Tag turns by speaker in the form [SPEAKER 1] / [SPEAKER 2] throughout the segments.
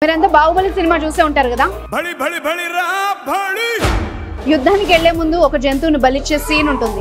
[SPEAKER 1] మీరంతా బాహుబలి సినిమా చూసే ఉంటారు కదా
[SPEAKER 2] బడి బడి బడి రా బడి
[SPEAKER 1] యుద్ధానికి వెళ్లే ముందు ఒక జంతువును బలిచ్చే సీన్ ఉంటుంది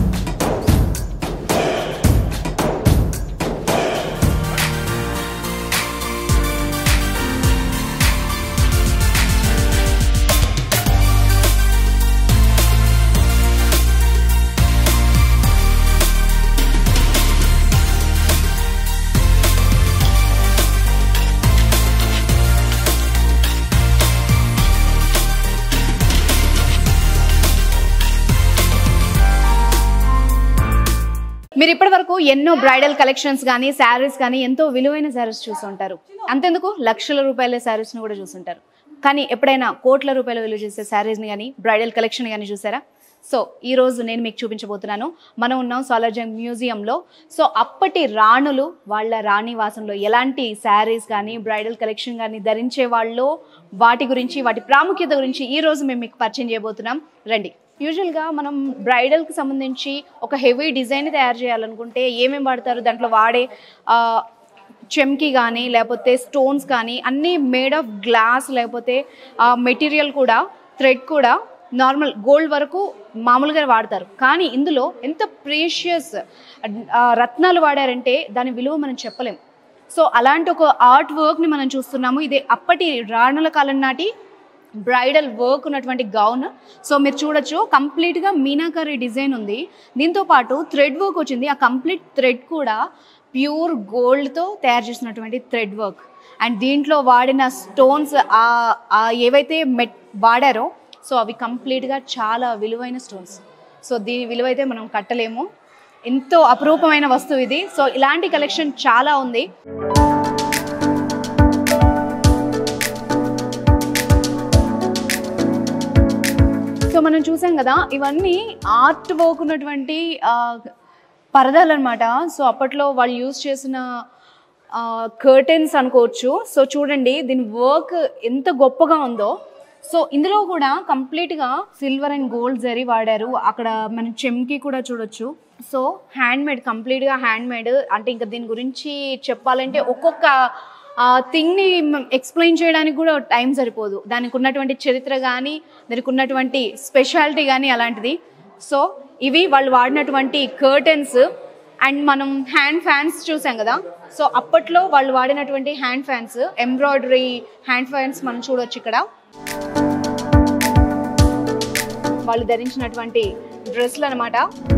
[SPEAKER 1] మీరు ఇప్పటి వరకు ఎన్నో బ్రైడల్ కలెక్షన్స్ కానీ శారీస్ కానీ ఎంతో విలువైన శారీస్ చూసుంటారు అంతెందుకు లక్షల రూపాయల శారీస్ని కూడా చూసుంటారు కానీ ఎప్పుడైనా కోట్ల రూపాయల విలువ చేసే శారీస్ని కానీ బ్రైడల్ కలెక్షన్ కానీ చూసారా సో ఈ రోజు నేను మీకు చూపించబోతున్నాను మనం ఉన్నాం సాలర్జంగ్ మ్యూజియంలో సో అప్పటి రాణులు వాళ్ళ రాణి వాసంలో ఎలాంటి శారీస్ కానీ బ్రైడల్ కలెక్షన్ కానీ ధరించే వాళ్ళు వాటి గురించి వాటి ప్రాముఖ్యత గురించి ఈ రోజు మేము మీకు పరిచయం చేయబోతున్నాం రండి యూజువల్గా మనం బ్రైడల్కి సంబంధించి ఒక హెవీ డిజైన్ తయారు చేయాలనుకుంటే ఏమేమి వాడతారు దాంట్లో వాడే ఆ, చెమ్కి కానీ లేకపోతే స్టోన్స్ కానీ అన్నీ మేడ్ ఆఫ్ గ్లాస్ లేకపోతే మెటీరియల్ కూడా థ్రెడ్ కూడా నార్మల్ గోల్డ్ వరకు మామూలుగా వాడతారు కానీ ఇందులో ఎంత ప్రీషియస్ రత్నాలు వాడారంటే దాని విలువ మనం చెప్పలేం సో అలాంటి ఒక ఆర్ట్ వర్క్ని మనం చూస్తున్నాము ఇది అప్పటి రాణుల కాలం నాటి బ్రైడల్ వర్క్ ఉన్నటువంటి గౌన్ సో మీరు చూడొచ్చు కంప్లీట్గా మీనాకరీ డిజైన్ ఉంది దీంతో పాటు థ్రెడ్ వర్క్ వచ్చింది ఆ కంప్లీట్ థ్రెడ్ కూడా ప్యూర్ గోల్డ్తో తయారు చేసినటువంటి థ్రెడ్ వర్క్ అండ్ దీంట్లో వాడిన స్టోన్స్ ఏవైతే మెట్ వాడారో సో అవి కంప్లీట్గా చాలా విలువైన స్టోన్స్ సో దీని విలువ అయితే మనం కట్టలేము ఎంతో అపురూపమైన వస్తువు ఇది సో ఇలాంటి కలెక్షన్ చాలా ఉంది సో మనం చూసాం కదా ఇవన్నీ ఆర్ట్ వర్క్ ఉన్నటువంటి పరదాలు అనమాట సో అప్పట్లో వాళ్ళు యూజ్ చేసిన కర్టెన్స్ అనుకోవచ్చు సో చూడండి దీని వర్క్ ఎంత గొప్పగా ఉందో సో ఇందులో కూడా కంప్లీట్గా సిల్వర్ అండ్ గోల్డ్ జరీ వాడారు అక్కడ మనం చెమ్కి కూడా చూడొచ్చు సో హ్యాండ్ మేడ్ కంప్లీట్గా హ్యాండ్ మేడ్ అంటే ఇంకా దీని గురించి చెప్పాలంటే ఒక్కొక్క ఆ థింగ్ని ఎక్స్ప్లెయిన్ చేయడానికి కూడా టైం సరిపోదు దానికి ఉన్నటువంటి చరిత్ర కానీ దానికి ఉన్నటువంటి స్పెషాలిటీ కానీ అలాంటిది సో ఇవి వాళ్ళు వాడినటువంటి కర్టెన్స్ అండ్ మనం హ్యాండ్ ఫ్యాన్స్ చూసాం కదా సో అప్పట్లో వాళ్ళు వాడినటువంటి hand fans embroidery hand fans మనం చూడొచ్చు ఇక్కడ వాళ్ళు ధరించినటువంటి డ్రెస్లు అనమాట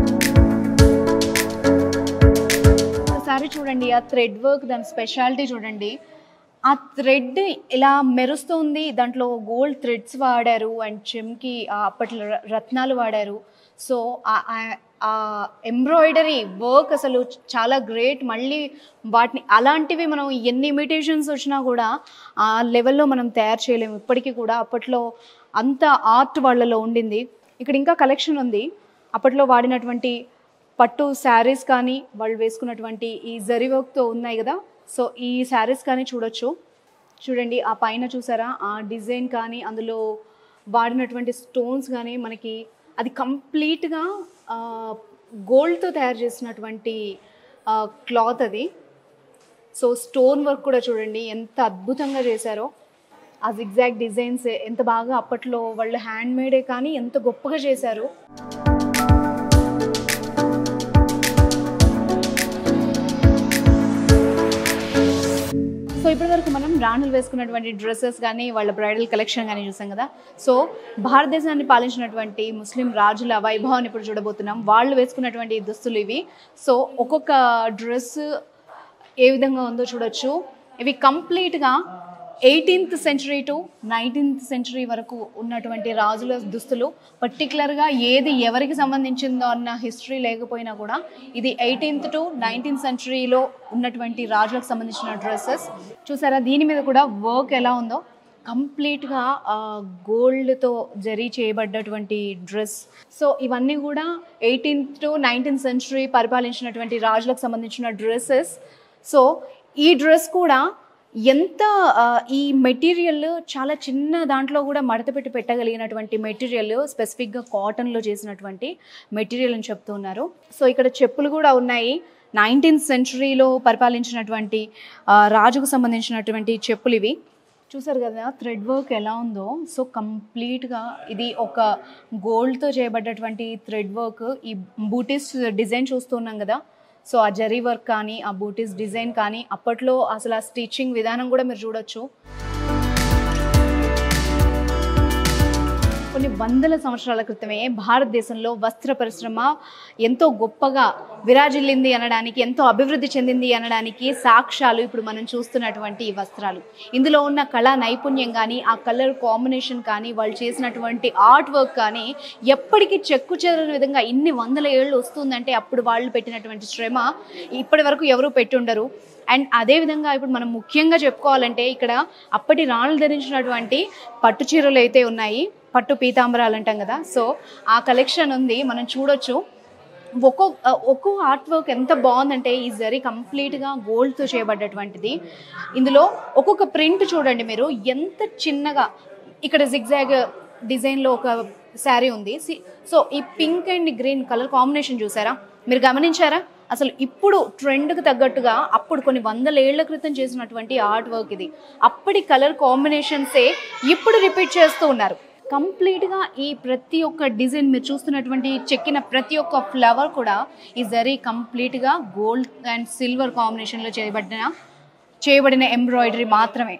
[SPEAKER 1] ఒకసారి చూడండి ఆ థ్రెడ్ వర్క్ దాని స్పెషాలిటీ చూడండి ఆ థ్రెడ్ ఇలా మెరుస్తుంది దాంట్లో గోల్డ్ థ్రెడ్స్ వాడారు అండ్ చెమ్కి ఆ అప్పట్లో ర- రత్నాలు వాడారు సో ఆ- ఆ- ఆ ఎంబ్రాయిడరీ వర్క్ అసలు చాలా గ్రేట్ మళ్ళీ వాటిని అలాంటివి మనం ఎన్ని ఇమిటేషన్స్ వచ్చినా కూడా ఆ లెవెల్లో మనం తయారు చేయలేము ఇప్పటికీ కూడా అప్పట్లో అంత ఆర్ట్ వాళ్ళలో ఉండింది ఇక్కడ ఇంకా కలెక్షన్ ఉంది అప్పట్లో వాడినటువంటి పట్టు శారీస్ కానీ వాళ్ళు వేసుకున్నటువంటి ఈ జరీ వర్క్తో ఉన్నాయి కదా సో ఈ శారీస్ కానీ చూడొచ్చు చూడండి ఆ పైన చూసారా ఆ డిజైన్ కానీ అందులో వాడినటువంటి స్టోన్స్ కానీ మనకి అది కంప్లీట్గా గోల్డ్తో తయారు చేసినటువంటి క్లాత్ అది సో స్టోన్ వర్క్ కూడా చూడండి ఎంత అద్భుతంగా చేశారో ఆ జిగ్జాగ్ డిజైన్స్ ఎంత బాగా అప్పట్లో వాళ్ళు హ్యాండ్ మేడే కానీ ఎంత గొప్పగా చేశారు సో ఇప్పటివరకు మనం రాణులు వేసుకున్నటువంటి డ్రెస్సెస్ కానీ వాళ్ళ బ్రైడల్ కలెక్షన్ కానీ చూసాం కదా సో భారతదేశాన్ని పాలించినటువంటి ముస్లిం రాజుల వైభవాన్ని ఇప్పుడు చూడబోతున్నాం వాళ్ళు వేసుకున్నటువంటి దుస్తులు ఇవి సో ఒక్కొక్క డ్రెస్ ఏ విధంగా ఉందో చూడొచ్చు ఇవి కంప్లీట్గా eighteenth century to nineteenth century వరకు ఉన్నటువంటి రాజుల దుస్తులు పర్టికులర్గా ఏది ఎవరికి సంబంధించిందో అన్న హిస్టరీ లేకపోయినా కూడా ఇది ఎయిటీన్త్ టు నైన్టీన్త్ సెంచరీలో ఉన్నటువంటి రాజులకు సంబంధించిన డ్రెస్సెస్ చూసారా దీని మీద కూడా వర్క్ ఎలా ఉందో కంప్లీట్గా గోల్డ్తో జరీ చేయబడ్డటువంటి డ్రెస్ సో ఇవన్నీ కూడా ఎయిటీన్త్ టు నైన్టీన్త్ సెంచరీ పరిపాలించినటువంటి రాజులకు సంబంధించిన డ్రెస్సెస్ సో ఈ డ్రెస్ కూడా ఎంత ఆ, ఈ మెటీరియల్ చాలా చిన్న దాంట్లో కూడా మడత పెట్టి పెట్టగలిగినటువంటి మెటీరియల్ స్పెసిఫిక్గా కాటన్లో చేసినటువంటి మెటీరియల్ అని చెప్తున్నారు సో ఇక్కడ చెప్పులు కూడా ఉన్నాయి నైన్టీన్త్ సెంచరీలో పరిపాలించినటువంటి ఆ, రాజుకు సంబంధించినటువంటి చెప్పులు ఇవి చూసారు కదా థ్రెడ్ వర్క్ ఎలా ఉందో సో కంప్లీట్గా ఇది ఒక గోల్డ్తో చేయబడ్డటువంటి థ్రెడ్ వర్క్ ఈ బూటీస్ డిజైన్ చూస్తున్నాం కదా సో ఆ జరీ వర్క్ కానీ ఆ బూటీస్ డిజైన్ కానీ అప్పట్లో అసలు ఆ స్టిచ్చింగ్ విధానం కూడా మీరు చూడొచ్చు కొన్ని వందల సంవత్సరాల క్రితమే భారతదేశంలో వస్త్ర పరిశ్రమ ఎంతో గొప్పగా విరాజిల్లింది అనడానికి ఎంతో అభివృద్ధి చెందింది అనడానికి సాక్ష్యాలు ఇప్పుడు మనం చూస్తున్నటువంటి ఈ వస్త్రాలు ఇందులో ఉన్న కళా నైపుణ్యం కానీ ఆ కలర్ కాంబినేషన్ కానీ వాళ్ళు చేసినటువంటి ఆర్ట్ వర్క్ కానీ ఎప్పటికీ చెక్కు చెదరని విధంగా ఇన్ని వందల ఏళ్ళు వస్తుందంటే అప్పుడు వాళ్ళు పెట్టినటువంటి శ్రమ ఇప్పటి వరకు ఎవరూ పెట్టుండరు అండ్ అదేవిధంగా ఇప్పుడు మనం ముఖ్యంగా చెప్పుకోవాలంటే ఇక్కడ అప్పటి రాణులు ధరించినటువంటి పట్టు చీరలు అయితే ఉన్నాయి పట్టు పీతాంబరాలు అంటాం కదా సో ఆ కలెక్షన్ ఉంది మనం చూడొచ్చు ఒక్కో ఒక్కో ఆర్ట్ వర్క్ ఎంత బాగుందంటే ఈ జరీ కంప్లీట్గా గోల్డ్తో చేయబడ్డటువంటిది ఇందులో ఒక్కొక్క ప్రింట్ చూడండి మీరు ఎంత చిన్నగా ఇక్కడ జిగ్జాగ్ డిజైన్లో ఒక శారీ ఉంది సి- సో ఈ pink and green colour combination చూసారా మీరు గమనించారా అసలు ఇప్పుడు ట్రెండ్కి తగ్గట్టుగా అప్పుడు కొన్ని వందల ఏళ్ల క్రితం చేసినటువంటి ఆర్ట్ వర్క్ ఇది అప్పటి కలర్ కాంబినేషన్సే ఇప్పుడు రిపీట్ చేస్తూ ఉన్నారు కంప్లీట్గా ఈ ప్రతి ఒక్క డిజైన్ మీరు చూస్తున్నటువంటి చెక్కిన ప్రతి ఒక్క ఫ్లవర్ కూడా ఈ జరీ కంప్లీట్గా గోల్డ్ అండ్ సిల్వర్ కాంబినేషన్లో చేయబడిన చేయబడిన ఎంబ్రాయిడరీ మాత్రమే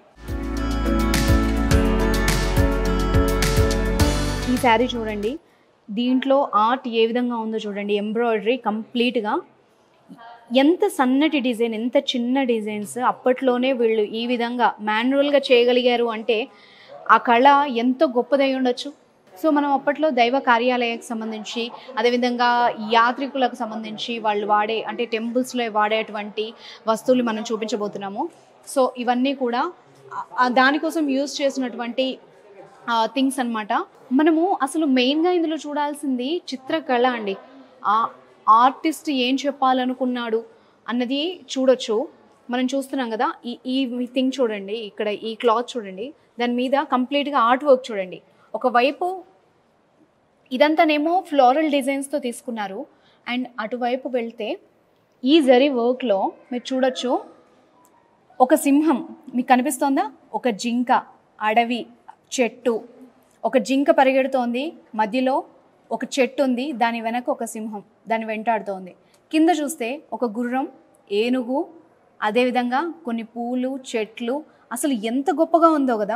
[SPEAKER 1] ఈ శారీ చూడండి దీంట్లో ఆర్ట్ ఏ విధంగా ఉందో చూడండి ఎంబ్రాయిడరీ కంప్లీట్గా ఎంత సన్నటి డిజైన్ ఎంత చిన్న డిజైన్స్ అప్పట్లోనే వీళ్ళు ఈ విధంగా మాన్యువల్గా చేయగలిగారు అంటే ఆ కళ ఎంతో గొప్పదై ఉండొచ్చు సో మనం అప్పట్లో దైవ కార్యాలయానికి సంబంధించి అదేవిధంగా యాత్రికులకు సంబంధించి వాళ్ళు వాడే అంటే టెంపుల్స్లో వాడేటువంటి వస్తువులు మనం చూపించబోతున్నాము సో ఇవన్నీ కూడా ఆ- ఆ దానికోసం యూజ్ చేసినటువంటి థింగ్స్ అన్నమాట మనము అసలు మెయిన్గా ఇందులో చూడాల్సింది చిత్రకళ అండి ఆ ఆర్టిస్ట్ ఏం చెప్పాలనుకున్నాడు అన్నది చూడొచ్చు మనం చూస్తున్నాం కదా ఈ ఈ థింగ్ చూడండి ఇక్కడ ఈ క్లాత్ చూడండి దాని మీద కంప్లీట్గా ఆర్ట్ వర్క్ చూడండి ఒకవైపు ఇదంతానేమో ఫ్లోరల్ డిజైన్స్తో తీసుకున్నారు అండ్ అటువైపు వెళ్తే ఈ జరీ వర్క్లో మీరు చూడొచ్చు ఒక సింహం మీకు కనిపిస్తోందా ఒక జింక అడవి చెట్టు ఒక జింక పరిగెడుతోంది మధ్యలో ఒక చెట్టు ఉంది దాని వెనక ఒక సింహం దాన్ని వెంటాడుతోంది కింద చూస్తే ఒక గుర్రం ఏనుగు అదేవిధంగా కొన్ని పూలు చెట్లు అసలు ఎంత గొప్పగా ఉందో కదా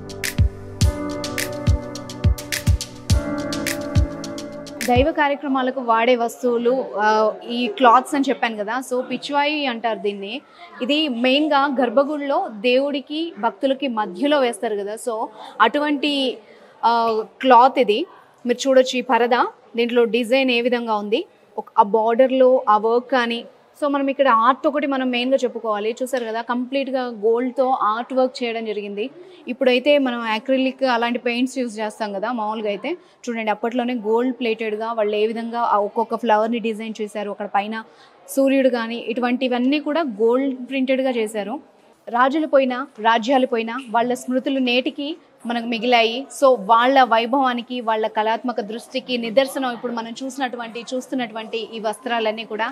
[SPEAKER 1] దైవ కార్యక్రమాలకు వాడే వస్తువులు ఆ, ఈ క్లాత్స్ అని చెప్పాను కదా సో పిచ్వాయి అంటారు దీన్ని ఇది మెయిన్గా గర్భగుడిలో దేవుడికి భక్తులకి మధ్యలో వేస్తారు కదా సో అటువంటి క్లాత్ ఇది మీరు చూడొచ్చు ఈ పరద దీంట్లో డిజైన్ ఏ విధంగా ఉంది ఒక ఆ బార్డర్లో ఆ వర్క్ కానీ సో మనం ఇక్కడ ఆర్ట్ ఒకటి మనం మెయిన్గా చెప్పుకోవాలి చూసారు కదా కంప్లీట్గా గోల్డ్తో ఆర్ట్ వర్క్ చేయడం జరిగింది ఇప్పుడైతే మనం యాక్రిలిక్ అలాంటి పెయింట్స్ యూజ్ చేస్తాం కదా మామూలుగా అయితే చూడండి అప్పట్లోనే గోల్డ్ ప్లేటెడ్గా వాళ్ళు ఏ విధంగా ఆ ఒక్కొక్క ఫ్లవర్ని డిజైన్ చేశారు అక్కడ పైన సూర్యుడు కానీ ఇటువంటివన్నీ కూడా గోల్డ్ ప్రింటెడ్గా చేశారు రాజులు పోయినా రాజ్యాలు పోయినా వాళ్ళ స్మృతులు నేటికి మనకు మిగిలాయి సో వాళ్ళ వైభవానికి వాళ్ళ కళాత్మక దృష్టికి నిదర్శనం ఇప్పుడు మనం చూసినటువంటి చూస్తున్నటువంటి ఈ వస్త్రాలన్నీ కూడా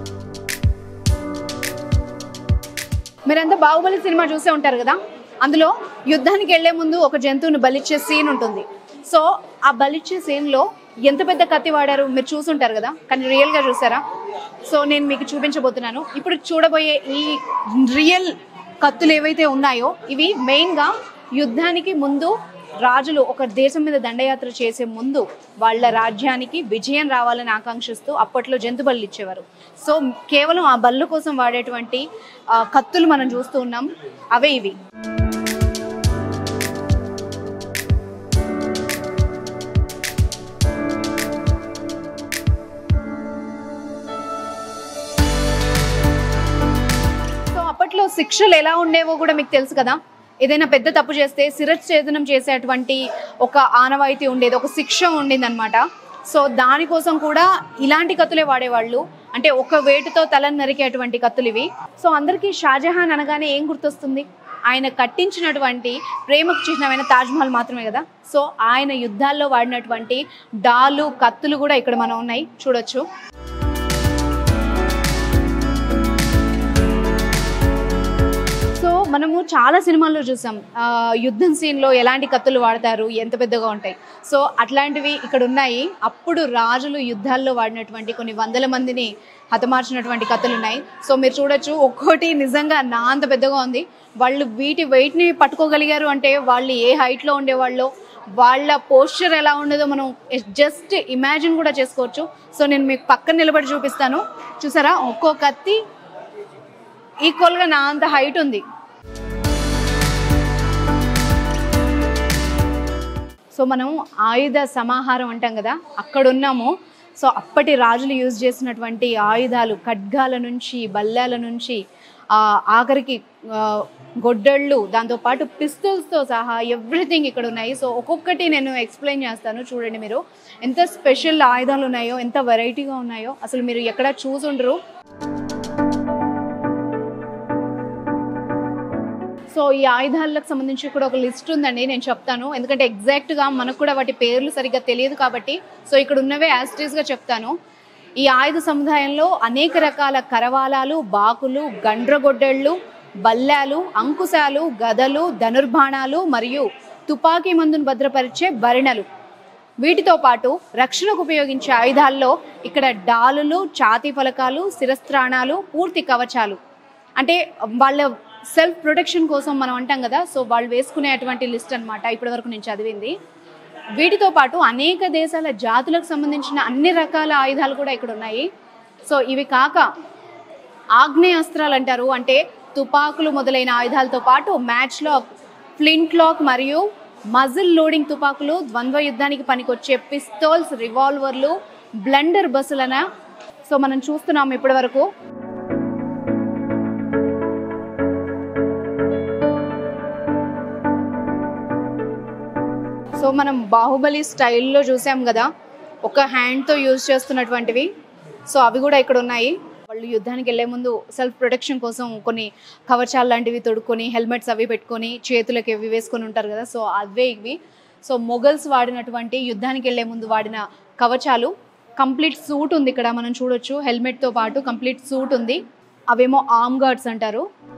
[SPEAKER 1] మీరంతా బాహుబలి సినిమా చూసే ఉంటారు కదా అందులో యుద్ధానికి వెళ్లే ముందు ఒక జంతువుని బలిచ్చే సీన్ ఉంటుంది సో ఆ బలిచ్చే సీన్లో ఎంత పెద్ద కత్తి వాడారు మీరు చూసుంటారు కదా కానీ రియల్గా చూసారా సో నేను మీకు చూపించబోతున్నాను ఇప్పుడు చూడబోయే ఈ రియల్ కత్తులు ఏవైతే ఉన్నాయో ఇవి మెయిన్గా యుద్ధానికి ముందు రాజులు ఒక దేశం మీద దండయాత్ర చేసే ముందు వాళ్ళ రాజ్యానికి విజయం రావాలని ఆకాంక్షిస్తూ అప్పట్లో జంతు బళ్ళు ఇచ్చేవారు సో కేవలం ఆ బళ్ళు కోసం వాడేటువంటి ఆ, కత్తులు మనం చూస్తూ ఉన్నాం అవే ఇవి సో అప్పట్లో శిక్షలు ఎలా ఉండేవో కూడా మీకు తెలుసు కదా ఏదైనా పెద్ద తప్పు చేస్తే శిరచ్ఛేదనం చేసేటువంటి ఒక ఆనవాయితీ ఉండేది ఒక శిక్ష ఉండేది అనమాట సో దానికోసం కూడా ఇలాంటి కత్తులే వాడేవాళ్ళు అంటే ఒక వేటుతో తలను నరికేటువంటి కత్తులు ఇవి సో అందరికీ షాజహాన్ అనగానే ఏం గుర్తొస్తుంది ఆయన కట్టించినటువంటి ప్రేమకు చిహ్నమైన తాజ్మహల్ మాత్రమే కదా సో ఆయన యుద్ధాల్లో వాడినటువంటి డాలు కత్తులు కూడా ఇక్కడ మనం ఉన్నాయి చూడొచ్చు సో మనము చాలా సినిమాల్లో చూసాం ఆ, యుద్ధం సీన్లో ఎలాంటి కత్తులు వాడతారు ఎంత పెద్దగా ఉంటాయి సో అట్లాంటివి ఇక్కడ ఉన్నాయి అప్పుడు రాజులు యుద్ధాల్లో వాడినటువంటి కొన్ని వందల మందిని హతమార్చినటువంటి కత్తులు ఉన్నాయి సో మీరు చూడొచ్చు ఒక్కోటి నిజంగా నా అంత పెద్దగా ఉంది వాళ్ళు వీటి వెయిట్ని పట్టుకోగలిగారు అంటే వాళ్ళు ఏ హైట్లో ఉండేవాళ్ళో వాళ్ళ పోస్చర్ ఎలా ఉండదో మనం జస్ట్ ఇమాజిన్ కూడా చేసుకోవచ్చు సో నేను మీకు పక్కన నిలబడి చూపిస్తాను చూసారా ఒక్కో కత్తి ఈక్వల్గా నా అంత హైట్ ఉంది సో మనం ఆయుధ సమాహారం అంటాం కదా అక్కడ ఉన్నాము సో అప్పటి రాజులు యూజ్ చేసినటువంటి ఆయుధాలు ఖడ్గాల నుంచి బల్లాల నుంచి ఆ, ఆఖరికి ఆ, గొడ్డళ్ళు దాంతోపాటు పిస్తూల్స్తో సహా ఎవ్రీథింగ్ ఇక్కడ ఉన్నాయి సో ఒక్కొక్కటి నేను ఎక్స్ప్లెయిన్ చేస్తాను చూడండి మీరు ఎంత స్పెషల్ ఆయుధాలు ఉన్నాయో ఎంత వెరైటీగా ఉన్నాయో అసలు మీరు ఎక్కడ చూసుండరు సో ఈ ఆయుధాలకు సంబంధించి కూడా ఒక లిస్ట్ ఉందండి నేను చెప్తాను ఎందుకంటే ఎగ్జాక్ట్గా మనకు కూడా వాటి పేర్లు సరిగ్గా తెలియదు కాబట్టి సో ఇక్కడ ఉన్నవే యాస్టీస్గా చెప్తాను ఈ ఆయుధ సముదాయంలో అనేక రకాల కరవాలాలు బాకులు గండ్రగొడ్డళ్ళు బల్లాలు అంకుశాలు గదలు ధనుర్బాణాలు మరియు తుపాకీ మందును భద్రపరిచే భరిణలు వీటితో పాటు రక్షణకు ఉపయోగించే ఆయుధాల్లో ఇక్కడ డాలులు ఛాతీ ఫలకాలు శిరస్త్రాణాలు పూర్తి కవచాలు అంటే వాళ్ళ సెల్ఫ్ ప్రొటెక్షన్ కోసం మనం అంటాం కదా సో వాళ్ళు వేసుకునేటువంటి లిస్ట్ అనమాట ఇప్పటి వరకు నేను చదివింది వీటితో పాటు అనేక దేశాల జాతులకు సంబంధించిన అన్ని రకాల ఆయుధాలు కూడా ఇక్కడ ఉన్నాయి సో ఇవి కాక ఆగ్నేయాస్త్రాలు అంటారు అంటే తుపాకులు మొదలైన ఆయుధాలతో పాటు మ్యాచ్ లాక్ ఫ్లింట్ లాక్ మరియు మజిల్ లోడింగ్ తుపాకులు ద్వంద్వ యుద్ధానికి పనికొచ్చే పిస్తోల్స్ రివాల్వర్లు బ్లండర్ బస్సులన సో మనం చూస్తున్నాం ఇప్పటి వరకు సో మనం బాహుబలి స్టైల్లో చూసాం కదా ఒక హ్యాండ్తో యూజ్ చేస్తున్నటువంటివి సో అవి కూడా ఇక్కడ ఉన్నాయి వాళ్ళు యుద్ధానికి వెళ్ళే ముందు సెల్ఫ్ ప్రొటెక్షన్ కోసం కొన్ని కవచాలు లాంటివి తొడుక్కొని హెల్మెట్స్ అవి పెట్టుకొని చేతులకి ఇవి వేసుకొని ఉంటారు కదా సో అవే ఇవి సో మొఘల్స్ వాడినటువంటి యుద్ధానికి వెళ్ళే ముందు వాడిన కవచాలు కంప్లీట్ సూట్ ఉంది ఇక్కడ మనం చూడొచ్చు హెల్మెట్తో పాటు కంప్లీట్ సూట్ ఉంది అవేమో ఆర్మ్ గార్డ్స్ అంటారు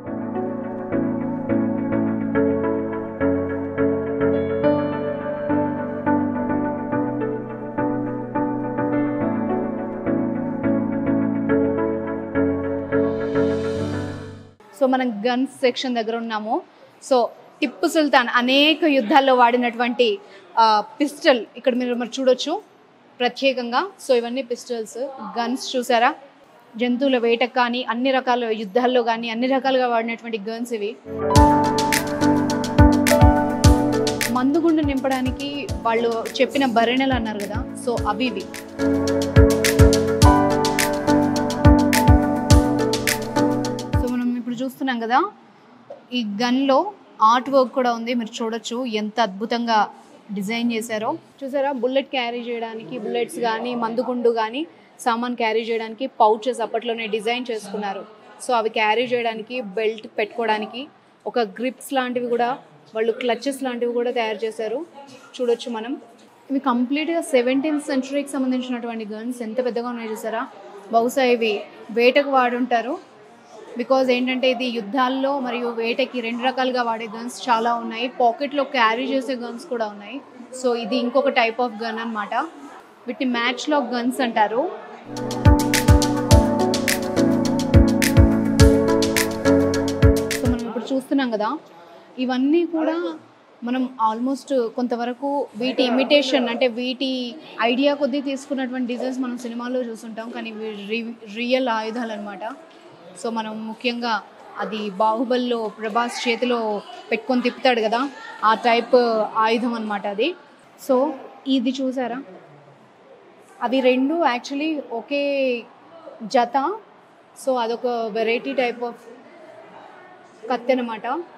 [SPEAKER 1] సో మనం గన్స్ సెక్షన్ దగ్గర ఉన్నాము సో టిప్పు సుల్తాన్ అనేక యుద్ధాల్లో వాడినటువంటి పిస్టల్ ఇక్కడ మీరు మరి చూడొచ్చు ప్రత్యేకంగా సో ఇవన్నీ పిస్టల్స్ గన్స్ చూసారా జంతువుల వేటకు కానీ అన్ని రకాల యుద్ధాల్లో కానీ అన్ని రకాలుగా వాడినటువంటి గన్స్ ఇవి మందుగుండు నింపడానికి వాళ్ళు చెప్పిన భరణలు అన్నారు కదా సో అవి ఇవి సో మనం ఇప్పుడు చూస్తున్నాం కదా ఈ గన్లో ఆర్ట్ వర్క్ కూడా ఉంది మీరు చూడొచ్చు ఎంత అద్భుతంగా డిజైన్ చేశారో చూసారా బుల్లెట్ క్యారీ చేయడానికి బుల్లెట్స్ కానీ మందుగుండు కానీ సామాన్ క్యారీ చేయడానికి పౌచెస్ అప్పట్లోనే డిజైన్ చేసుకున్నారు సో అవి క్యారీ చేయడానికి బెల్ట్ పెట్టుకోవడానికి ఒక గ్రిప్స్ లాంటివి కూడా వాళ్ళు క్లచెస్ లాంటివి కూడా తయారు చేశారు చూడొచ్చు మనం ఇవి కంప్లీట్గా సెవెంటీన్త్ సెంచురీకి సంబంధించినటువంటి గన్స్ ఎంత పెద్దగా ఉన్నాయి చూసారా బహుశా ఇవి వేటకు వాడుంటారు బికాజ్ ఏంటంటే ఇది యుద్ధాల్లో మరియు వేటకి రెండు రకాలుగా వాడే గన్స్ చాలా ఉన్నాయి పాకెట్లో క్యారీ చేసే గన్స్ కూడా ఉన్నాయి సో ఇది ఇంకొక టైప్ ఆఫ్ గన్ అన్నమాట వీటిని మ్యాచ్లో గన్స్ అంటారు సో మనం ఇప్పుడు చూస్తున్నాం కదా ఇవన్నీ కూడా మనం ఆల్మోస్ట్ కొంతవరకు వీటి ఇమిటేషన్ అంటే వీటి ఐడియా కొద్దీ తీసుకున్నటువంటి డిజైన్స్ మనం సినిమాల్లో చూస్తుంటాం కానీ ఇవి రి- రియల్ ఆయుధాలు అనమాట సో మనం ముఖ్యంగా అది బాహుబలిలో ప్రభాస్ చేతిలో పెట్టుకొని తిప్పుతాడు కదా ఆ టైప్ ఆయుధం అనమాట అది సో ఇది చూసారా అవి రెండు యాక్చువల్లీ ఒకే జత సో అదొక వెరైటీ టైప్ ఆఫ్ కత్తి అనమాట